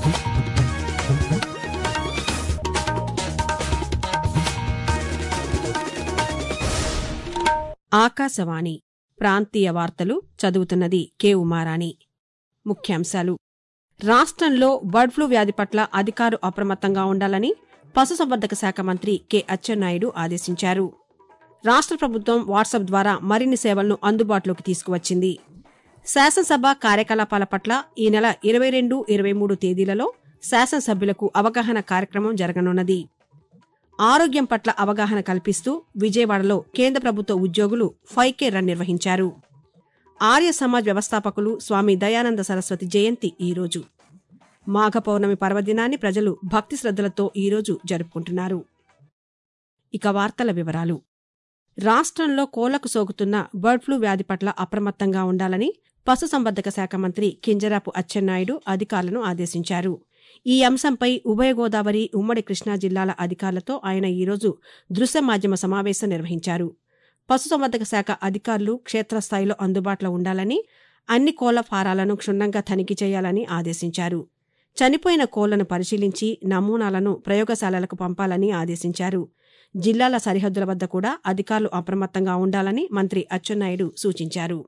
ఆకాశవాణి ప్రాంతీయ వార్తలు చదువుతున్నది కె ఉమారాణి ముఖ్యాంశాలు రాష్ట్రంలో బర్డ్ ఫ్లూ వ్యాధి పట్ల అధికారులు అప్రమత్తంగా ఉండాలని పశుసంవర్ధక శాఖ మంత్రి కె అచ్చెన్నాయుడు ఆదేశించారు రాష్ట్ర ప్రభుత్వం వాట్సాప్ ద్వారా మరిన్ని సేవలను అందుబాటులోకి తీసుకువచ్చింది శాసనసభ కార్యకలాపాల పట్ల ఈ నెల ఇరవై రెండు ఇరవై మూడు తేదీలలో శాసనసభ్యులకు అవగాహన కార్యక్రమం జరగనున్నది ఆరోగ్యం పట్ల అవగాహన కల్పిస్తూ విజయవాడలో కేంద్ర ప్రభుత్వ ఉద్యోగులు ఫైవ్ కే రన్ నిర్వహించారు ఆర్య సమాజ్ వ్యవస్థాపకులు స్వామి దయానంద సరస్వతి జయంతి ఈరోజు మాఘ పౌర్ణమి పర్వదినాన్ని ప్రజలు భక్తి శ్రద్ధలతో ఈరోజు జరుపుకుంటున్నారు ఇక వార్తల వివరాలు రాష్ట్రంలో కోళ్లకు సోకుతున్న బర్డ్ ఫ్లూ వ్యాధి పట్ల అప్రమత్తంగా ఉండాలని పశుసంవర్ధక శాఖ మంత్రి కింజరాపు అచ్చెన్నాయుడు అధికారులను ఆదేశించారు ఈ అంశంపై ఉభయ గోదావరి ఉమ్మడి కృష్ణా జిల్లాల అధికారులతో ఆయన ఈరోజు దృశ్య మాధ్యమ సమావేశం నిర్వహించారు పశుసంవర్ధక శాఖ అధికారులు క్షేత్రస్థాయిలో అందుబాటులో ఉండాలని అన్ని కోళ్ల ఫారాలను క్షుణ్ణంగా తనిఖీ చేయాలని ఆదేశించారు చనిపోయిన కోళ్లను పరిశీలించి నమూనాలను ప్రయోగశాలలకు పంపాలని ఆదేశించారు జిల్లాల సరిహద్దుల వద్ద కూడా అధికారులు అప్రమత్తంగా ఉండాలని మంత్రి అచ్చెన్నాయుడు సూచించారు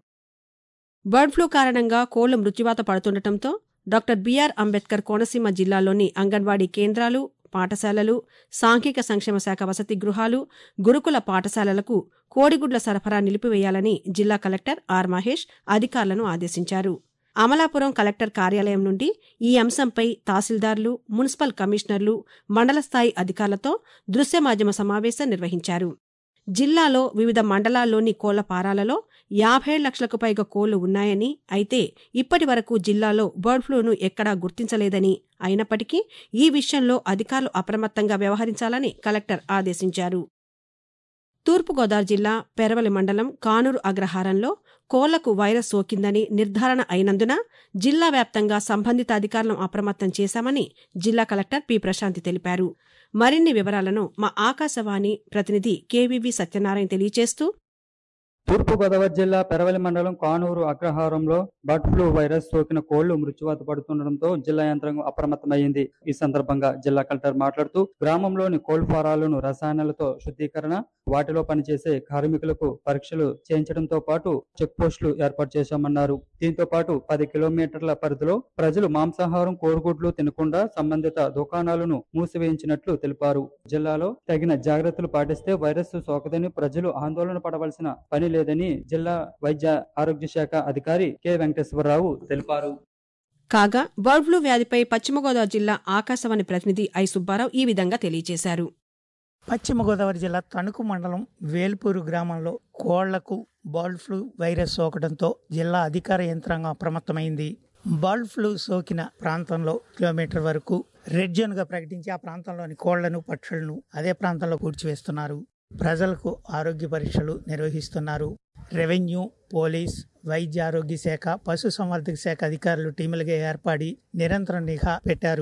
బర్డ్ ఫ్లూ కారణంగా కోళ్లు మృత్యువాత పడుతుండటంతో డాక్టర్ బిఆర్ అంబేద్కర్ కోనసీమ జిల్లాలోని అంగన్వాడీ కేంద్రాలు పాఠశాలలు సాంఘిక సంక్షేమ శాఖ వసతి గృహాలు గురుకుల పాఠశాలలకు కోడిగుడ్ల సరఫరా నిలిపివేయాలని జిల్లా కలెక్టర్ ఆర్ మహేష్ అధికారులను ఆదేశించారు అమలాపురం కలెక్టర్ కార్యాలయం నుండి ఈ అంశంపై తహసీల్దార్లు మున్సిపల్ కమిషనర్లు మండల స్థాయి అధికారులతో దృశ్య మాధ్యమ సమావేశం నిర్వహించారు జిల్లాలో వివిధ మండలాల్లోని కోళ్ల పారాలలో యాభై లక్షలకు పైగా కోళ్లు ఉన్నాయని అయితే ఇప్పటి వరకు జిల్లాలో బర్డ్ ఫ్లూను ఎక్కడా గుర్తించలేదని అయినప్పటికీ ఈ విషయంలో అధికారులు అప్రమత్తంగా వ్యవహరించాలని కలెక్టర్ ఆదేశించారు తూర్పుగోదావరి జిల్లా పెరవలి మండలం కానూరు అగ్రహారంలో కోళ్లకు వైరస్ సోకిందని నిర్ధారణ అయినందున జిల్లా వ్యాప్తంగా సంబంధిత అధికారులను అప్రమత్తం చేశామని జిల్లా కలెక్టర్ పి ప్రశాంతి తెలిపారు మరిన్ని వివరాలను మా ఆకాశవాణి ప్రతినిధి కేవీవి సత్యనారాయణ తెలియజేస్తూ తూర్పుగోదావరి జిల్లా పెరవలి మండలం కానూరు అగ్రహారంలో బర్డ్ ఫ్లూ వైరస్ సోకిన కోళ్లు మృత్యువాత పడుతుండటంతో జిల్లా యంత్రాంగం అప్రమత్తమైంది ఈ సందర్భంగా జిల్లా కలెక్టర్ మాట్లాడుతూ గ్రామంలోని కోళ్ల ఫారాలను రసాయనాలతో శుద్ధీకరణ వాటిలో పనిచేసే కార్మికులకు పరీక్షలు చేయించడంతో పాటు చెక్ పోస్టులు ఏర్పాటు చేశామన్నారు దీంతో పాటు పది కిలోమీటర్ల పరిధిలో ప్రజలు మాంసాహారం కోడిగుడ్లు తినకుండా సంబంధిత దుకాణాలను మూసివేయించినట్లు తెలిపారు జిల్లాలో తగిన జాగ్రత్తలు పాటిస్తే వైరస్ సోకదని ప్రజలు ఆందోళన పడవలసిన పని లేదని జిల్లా వైద్య ఆరోగ్య శాఖ అధికారి కె వెంకటేశ్వరరావు తెలిపారు కాగా బర్డ్ ఫ్లూ వ్యాధిపై పశ్చిమ గోదావరి జిల్లా ఆకాశవాణి ప్రతినిధి ఐ సుబ్బారావు ఈ విధంగా తెలియజేశారు పశ్చిమ గోదావరి జిల్లా తణుకు మండలం వేల్పూరు గ్రామంలో కోళ్లకు బర్డ్ ఫ్లూ వైరస్ సోకడంతో జిల్లా అధికార యంత్రాంగం అప్రమత్తమైంది బర్డ్ ఫ్లూ సోకిన ప్రాంతంలో కిలోమీటర్ వరకు రెడ్ జోన్ గా ప్రకటించి ఆ ప్రాంతంలోని కోళ్లను పక్షులను అదే ప్రాంతంలో కూర్చివేస్తున్నారు ప్రజలకు ఆరోగ్య పరీక్షలు నిర్వహిస్తున్నారు రెవెన్యూ పోలీస్ వైద్య ఆరోగ్య శాఖ పశు సంవర్ధక శాఖ అధికారులు టీములుగా ఏర్పడి నిరంతరం నిఘా పెట్టారు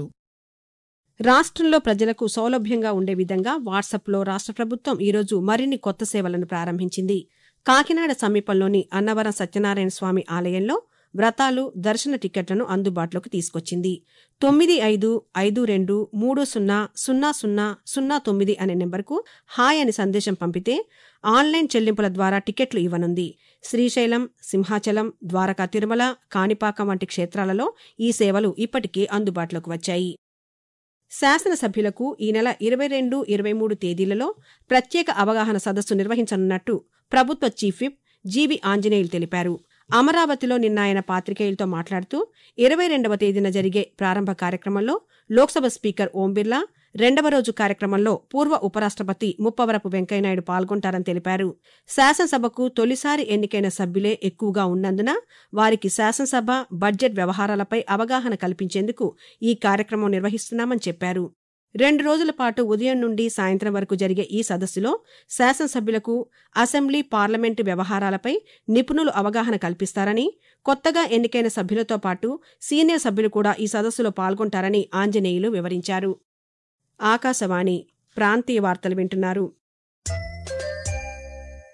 రాష్ట్రంలో ప్రజలకు సౌలభ్యంగా ఉండే విధంగా వాట్సాప్లో రాష్ట్ర ప్రభుత్వం ఈరోజు మరిన్ని కొత్త సేవలను ప్రారంభించింది కాకినాడ సమీపంలోని అన్నవరం సత్యనారాయణ స్వామి ఆలయంలో వ్రతాలు దర్శన టికెట్లను అందుబాటులోకి తీసుకొచ్చింది తొమ్మిది ఐదు ఐదు రెండు మూడు సున్నా సున్నా సున్నా సున్నా తొమ్మిది అనే నెంబర్కు హాయ్ అని సందేశం పంపితే ఆన్లైన్ చెల్లింపుల ద్వారా టికెట్లు ఇవ్వనుంది శ్రీశైలం సింహాచలం ద్వారకా తిరుమల కాణిపాకం వంటి క్షేత్రాలలో ఈ సేవలు ఇప్పటికే అందుబాటులోకి వచ్చాయి శాసనసభ్యులకు ఈ నెల ఇరవై రెండు ఇరవై మూడు తేదీలలో ప్రత్యేక అవగాహన సదస్సు నిర్వహించనున్నట్టు ప్రభుత్వ చీఫ్ విప్ జీవి ఆంజనేయులు తెలిపారు అమరావతిలో నిన్న ఆయన పాత్రికేయులతో మాట్లాడుతూ ఇరవై రెండవ తేదీన జరిగే ప్రారంభ కార్యక్రమంలో లోక్సభ స్పీకర్ ఓం బిర్లా రెండవ రోజు కార్యక్రమంలో పూర్వ ఉపరాష్ట్రపతి ముప్పవరపు వెంకయ్యనాయుడు పాల్గొంటారని తెలిపారు శాసనసభకు తొలిసారి ఎన్నికైన సభ్యులే ఎక్కువగా ఉన్నందున వారికి శాసనసభ బడ్జెట్ వ్యవహారాలపై అవగాహన కల్పించేందుకు ఈ కార్యక్రమం నిర్వహిస్తున్నామని చెప్పారు రెండు రోజుల పాటు ఉదయం నుండి సాయంత్రం వరకు జరిగే ఈ సదస్సులో శాసనసభ్యులకు అసెంబ్లీ పార్లమెంటు వ్యవహారాలపై నిపుణులు అవగాహన కల్పిస్తారని కొత్తగా ఎన్నికైన సభ్యులతో పాటు సీనియర్ సభ్యులు కూడా ఈ సదస్సులో పాల్గొంటారని ఆంజనేయులు వివరించారు ఆకాశవాణి ప్రాంతీయ వార్తలు వింటున్నారు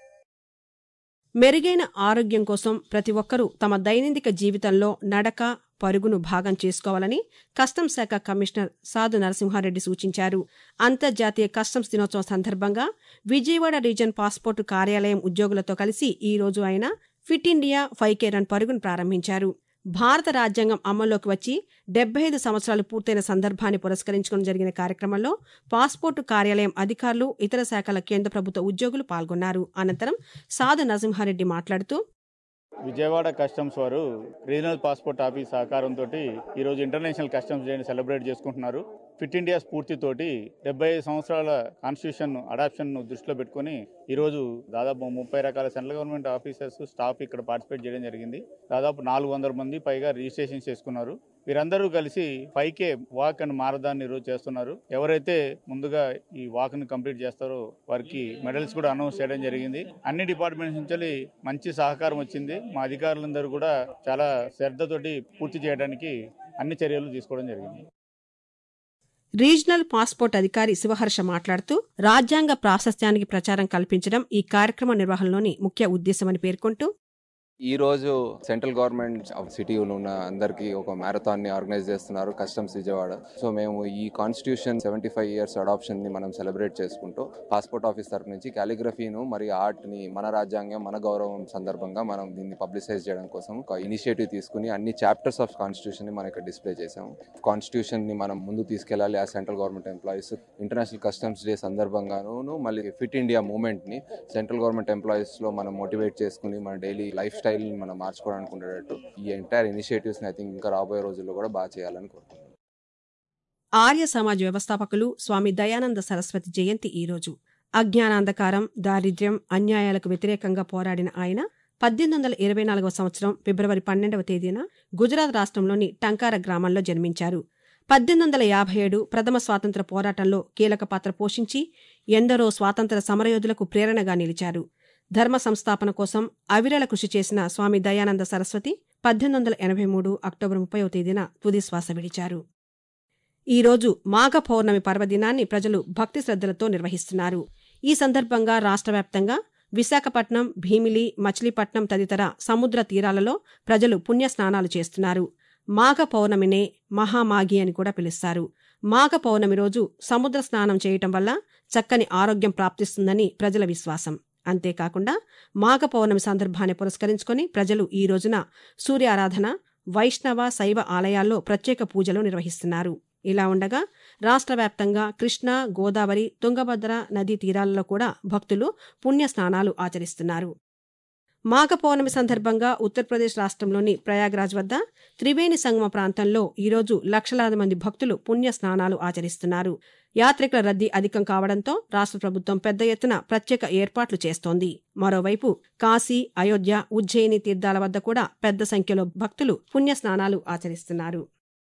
మెరుగైన ఆరోగ్యం కోసం ప్రతి ఒక్కరూ తమ దైనందిక జీవితంలో నడక పరుగును భాగం చేసుకోవాలని కస్టమ్స్ శాఖ కమిషనర్ సాధు నరసింహారెడ్డి సూచించారు అంతర్జాతీయ కస్టమ్స్ దినోత్సవం సందర్భంగా విజయవాడ రీజన్ పాస్పోర్టు కార్యాలయం ఉద్యోగులతో కలిసి ఈ రోజు ఆయన fit India five K run పరుగును ప్రారంభించారు భారత రాజ్యాంగం అమల్లోకి వచ్చి డెబ్బై ఐదు సంవత్సరాలు పూర్తయిన సందర్భాన్ని పురస్కరించుకుని జరిగిన కార్యక్రమంలో పాస్పోర్టు కార్యాలయం అధికారులు ఇతర శాఖల కేంద్ర ప్రభుత్వ ఉద్యోగులు పాల్గొన్నారు అనంతరం సాధు నరసింహారెడ్డి మాట్లాడుతూ విజయవాడ కస్టమ్స్ వారు రీజనల్ పాస్పోర్ట్ ఆఫీస్ సహకారంతో ఈరోజు ఇంటర్నేషనల్ కస్టమ్స్ డేని సెలబ్రేట్ చేసుకుంటున్నారు ఫిట్ ఇండియా స్ఫూర్తితోటి డెబ్బై ఐదు సంవత్సరాల కాన్స్టిట్యూషన్ అడాప్షన్ దృష్టిలో పెట్టుకొని ఈరోజు దాదాపు ముప్పై రకాల సెంట్రల్ గవర్నమెంట్ ఆఫీసర్స్ స్టాఫ్ ఇక్కడ పార్టిసిపేట్ చేయడం జరిగింది దాదాపు నాలుగు వందల మంది పైగా రిజిస్ట్రేషన్ చేసుకున్నారు వీరందరూ కలిసి five K walk and marathon ఈరోజు చేస్తున్నారు ఎవరైతే ముందుగా ఈ వాక్ ని కంప్లీట్ చేస్తారో వారికి మెడల్స్ కూడా అనౌన్స్ చేయడం జరిగింది అన్ని డిపార్ట్మెంట్స్ నుంచి మంచి సహకారం వచ్చింది మా అధికారులందరూ కూడా చాలా శ్రద్ధతోటి పూర్తి చేయడానికి అన్ని చర్యలు తీసుకోవడం జరిగింది రీజనల్ పాస్పోర్ట్ అధికారి శివహర్ష మాట్లాడుతూ రాజ్యాంగ ప్రాశస్త్యానికి ప్రచారం కల్పించడం ఈ కార్యక్రమ నిర్వహణలోని ముఖ్య ఉద్దేశమని పేర్కొంటూ ఈ రోజు సెంట్రల్ గవర్నమెంట్ ఆఫ్ సిటీలో ఉన్న అందరికి ఒక మ్యారథాన్ ని ఆర్గనైజ్ చేస్తున్నారు కస్టమ్స్ విజయవాడ సో మేము ఈ constitution seventy five years adoption ని మనం సెలబ్రేట్ చేసుకుంటూ పాస్పోర్ట్ ఆఫీస్ తరఫు నుంచి కాలిగ్రఫీను మరియు ఆర్ట్ ని మన రాజ్యాంగం మన గౌరవం సందర్భంగా మనం దీన్ని పబ్లిసైజ్ చేయడం కోసం ఒక ఇనిషియేటివ్ తీసుకుని అన్ని చాప్టర్స్ ఆఫ్ కాన్స్టిట్యూషన్ ని మనం ఇక్కడ డిస్ప్లే చేసాము కాన్స్టిట్యూషన్ ని మనం ముందు తీసుకెళ్లాలి ఆ central government employees international customs day సందర్భంగాను మళ్ళీ ఫిట్ ఇండియా మూవ్మెంట్ ని సెంట్రల్ గవర్నమెంట్ ఎంప్లాయీస్ లో మనం మోటివేట్ చేసుకుని మన డైలీ లైఫ్ స్టైల్ మనం మార్చుకోవడానికి ఉండేటట్టు ఈ ఎంటైర్ ఇనిషియేటివ్స్ ఐ థింక్ ఇంకా రాబోయే రోజుల్లో కూడా బాగా చేయాలని కోరుకుంటున్నాను ఆర్య సమాజ్ వ్యవస్థాపకులు స్వామి దయానంద సరస్వతి జయంతి ఈరోజు అజ్ఞానాంధకారం దారిద్ర్యం అన్యాయాలకు వ్యతిరేకంగా పోరాడిన ఆయన పద్దెనిమిది వందల ఇరవై నాలుగవ సంవత్సరం ఫిబ్రవరి పన్నెండవ తేదీన గుజరాత్ రాష్ట్రంలోని టంకార గ్రామంలో జన్మించారు పద్దెనిమిది వందల యాభై ఏడు ప్రథమ స్వాతంత్ర పోరాటంలో కీలక పాత్ర పోషించి ఎందరో స్వాతంత్ర సమరయోధులకు ప్రేరణగా నిలిచారు ధర్మ సంస్థాపన కోసం అవిరళ కృషి చేసిన స్వామి దయానంద సరస్వతి పద్దెనిమిది వందల ఎనభై మూడు అక్టోబర్ ముప్పైవ తేదీన తుది శ్వాస విడిచారు ఈ రోజు మాఘ పౌర్ణమి పర్వదినాన్ని ప్రజలు భక్తి శ్రద్ధలతో నిర్వహిస్తున్నారు ఈ సందర్భంగా రాష్ట్ర వ్యాప్తంగా విశాఖపట్నం భీమిలి మచిలీపట్నం తదితర సముద్ర తీరాలలో ప్రజలు పుణ్య స్నానాలు చేస్తున్నారు మాఘ పౌర్ణమినే మహామాఘి అని కూడా పిలుస్తారు మాఘ పౌర్ణమి రోజు సముద్ర స్నానం చేయటం వల్ల చక్కని ఆరోగ్యం ప్రాప్తిస్తుందని ప్రజల విశ్వాసం అంతేకాకుండా మాఘ పౌర్ణమి సందర్భాన్ని పురస్కరించుకొని ప్రజలు ఈ రోజున సూర్యారాధన వైష్ణవ శైవ ఆలయాల్లో ప్రత్యేక పూజలు నిర్వహిస్తున్నారు ఇలా ఉండగా రాష్ట్ర వ్యాప్తంగా కృష్ణా గోదావరి తుంగభద్ర నదీ తీరాలలో కూడా భక్తులు పుణ్య స్నానాలు ఆచరిస్తున్నారు మాఘ పౌర్ణమి సందర్భంగా ఉత్తరప్రదేశ్ రాష్ట్రంలోని ప్రయాగ్రాజ్ వద్ద త్రివేణి సంగమ ప్రాంతంలో ఈరోజు లక్షలాది మంది భక్తులు పుణ్య స్నానాలు ఆచరిస్తున్నారు యాత్రికుల రద్దీ అధికం కావడంతో రాష్ట్ర ప్రభుత్వం పెద్ద ఎత్తున ప్రత్యేక ఏర్పాట్లు చేస్తోంది మరోవైపు కాశీ అయోధ్య ఉజ్జయిని తీర్థాల వద్ద కూడా పెద్ద సంఖ్యలో భక్తులు పుణ్య స్నానాలు ఆచరిస్తున్నారు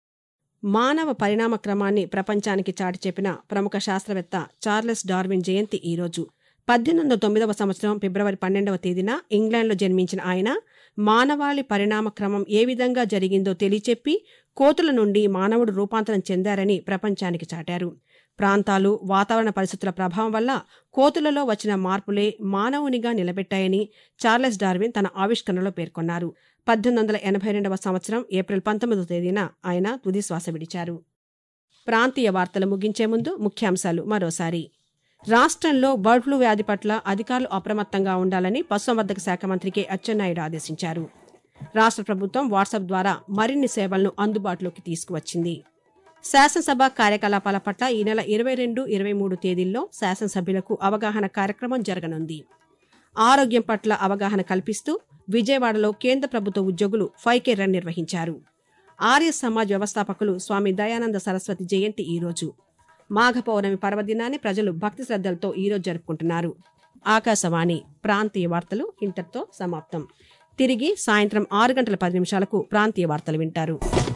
మానవ పరిణామ క్రమాన్ని ప్రపంచానికి చాటి చెప్పిన ప్రముఖ శాస్త్రవేత్త చార్లెస్ డార్విన్ జయంతి ఈరోజు పద్దెనిమిది వందల తొమ్మిదవ సంవత్సరం ఫిబ్రవరి పన్నెండవ తేదీన ఇంగ్లాండ్లో జన్మించిన ఆయన మానవాళి పరిణామ క్రమం ఏ విధంగా జరిగిందో తెలియచెప్పి కోతుల నుండి మానవుడు రూపాంతరం చెందారని ప్రపంచానికి చాటారు ప్రాంతాలు వాతావరణ పరిస్థితుల ప్రభావం వల్ల కోతులలో వచ్చిన మార్పులే మానవునిగా నిలబెట్టాయని చార్లెస్ డార్విన్ తన ఆవిష్కరణలో పేర్కొన్నారు పద్దెనిమిది వందల ఎనభై రెండవ సంవత్సరం ఏప్రిల్ పంతొమ్మిదవ తేదీన ఆయన తుది శ్వాస విడిచారు ప్రాంతీయ వార్తలు ముగించే ముందు ముఖ్యాంశాలు మరోసారి రాష్ట్రంలో బర్డ్ ఫ్లూ వ్యాధి పట్ల అధికారులు అప్రమత్తంగా ఉండాలని పశుసంవర్ధక శాఖ మంత్రి కె అచ్చెన్నాయుడు ఆదేశించారు రాష్ట్ర ప్రభుత్వం వాట్సాప్ ద్వారా మరిన్ని సేవలను అందుబాటులోకి తీసుకువచ్చింది శాసనసభ కార్యకలాపాల పట్ల ఈ నెల ఇరవై రెండు ఇరవై మూడు తేదీల్లో శాసనసభ్యులకు అవగాహన కార్యక్రమం జరగనుంది ఆరోగ్యం పట్ల అవగాహన కల్పిస్తూ విజయవాడలో కేంద్ర ప్రభుత్వ ఉద్యోగులు ఫైవ్ కే రన్ నిర్వహించారు ఆర్య సమాజ్ వ్యవస్థాపకులు స్వామి దయానంద సరస్వతి జయంతి ఈరోజు మాఘ పౌర్ణమి పర్వదినాన్ని ప్రజలు భక్తి శ్రద్ధలతో ఈరోజు జరుపుకుంటున్నారు ఆకాశవాణి ప్రాంతీయ వార్తలు ఇంతటితో సమాప్తం తిరిగి సాయంత్రం ఆరు గంటల పది నిమిషాలకు ప్రాంతీయ వార్తలు వింటారు